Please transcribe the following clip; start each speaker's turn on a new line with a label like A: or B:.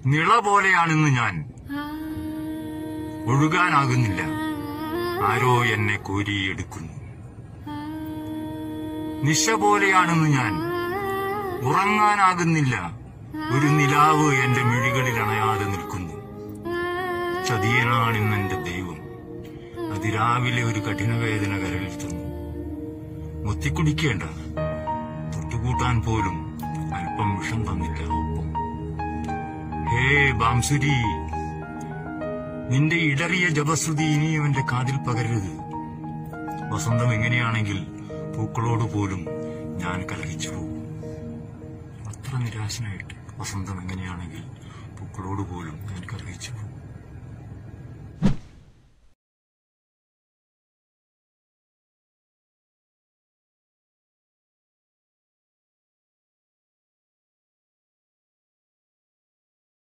A: നിള പോലെയാണിന്ന് ഞാൻ ഒഴുകാനാകുന്നില്ല ആരോ എന്നെ കോരിയെടുക്കുന്നു നിശ പോലെയാണെന്ന് ഞാൻ ഉറങ്ങാനാകുന്നില്ല ഒരു നിലാവ് എന്റെ മിഴികളിൽ അണയാതെ നിൽക്കുന്നു ചതിയനാണിന്ന് എന്റെ ദൈവം അതിരാവിലെ ഒരു കഠിനവേദന കരളിൽ തന്നു മുത്തിക്കുടിക്കേണ്ട തൊട്ടുകൂട്ടാൻ പോലും അല്പം വിഷം തന്നില്ല ഒപ്പം ഹേ ബാംസുരി നിന്റെ ഇടറിയ ജപശ്രുതി ഇനിയും എന്റെ കാതിൽ പകരരുത് വസന്തം എങ്ങനെയാണെങ്കിൽ പൂക്കളോട് പോലും ഞാൻ കലഹിച്ചു പോകും അത്ര നിരാശനായിട്ട് വസന്തം എങ്ങനെയാണെങ്കിൽ പൂക്കളോട് പോലും ഞാൻ